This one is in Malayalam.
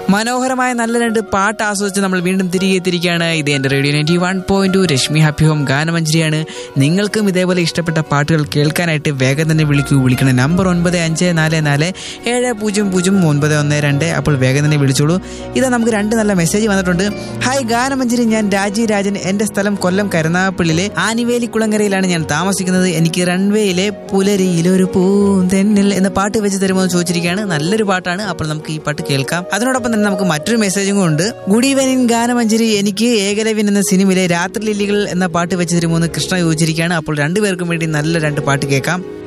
മനോഹരമായ നല്ല രണ്ട് പാട്ട് ആസ്വദിച്ച് നമ്മൾ വീണ്ടും തിരികെ എത്തിയിരിക്കുകയാണ് ഇത് എൻ്റെ radio ninety one point Reshmi happy home ഗാനമഞ്ജരിയാണ് നിങ്ങൾക്കും ഇതേപോലെ ഇഷ്ടപ്പെട്ട പാട്ടുകൾ കേൾക്കാനായിട്ട് വേഗം തന്നെ വിളിക്കൂ വിളിക്കണ നമ്പർ ഒൻപത് അഞ്ച് നാല് നാല് ഏഴ് പൂജ്യം പൂജ്യം ഒൻപത് ഒന്ന് രണ്ട് അപ്പോൾ വേഗം തന്നെ വിളിച്ചോളൂ ഇതാ നമുക്ക് രണ്ട് നല്ല മെസ്സേജ് വന്നിട്ടുണ്ട് ഹായ് ഗാനമഞ്ജരി ഞാൻ രാജി രാജൻ എൻ്റെ സ്ഥലം കൊല്ലം കരുനാഗപ്പള്ളിയിലെ ആനിവേലി കുളങ്ങരയിലാണ് ഞാൻ താമസിക്കുന്നത് എനിക്ക് റൺവേയിലെ പുലരിയിലൊരു പൂന്തെന്നിൽ എന്ന പാട്ട് വെച്ച് തരുമോ എന്ന് ചോദിച്ചിരിക്കുകയാണ് നല്ലൊരു പാട്ടാണ് അപ്പോൾ നമുക്ക് ഈ പാട്ട് കേൾക്കാം അതിനോടൊപ്പം തന്നെ നമുക്ക് മറ്റൊരു മെസ്സേജും ഉണ്ട് ഗുഡ് ഈവനിങ് ഗാനമഞ്ജരി എനിക്ക് ഏകലവ്യൻ എന്ന സിനിമയിലെ രാത്രി ലില്ലികൾ എന്ന പാട്ട് വെച്ച് തരുമോ എന്ന് കൃഷ്ണ ചോദിച്ചിരിക്കുകയാണ് അപ്പോൾ രണ്ടുപേർക്കും വേണ്ടി നല്ല രണ്ട് പാട്ട് കേൾക്കാം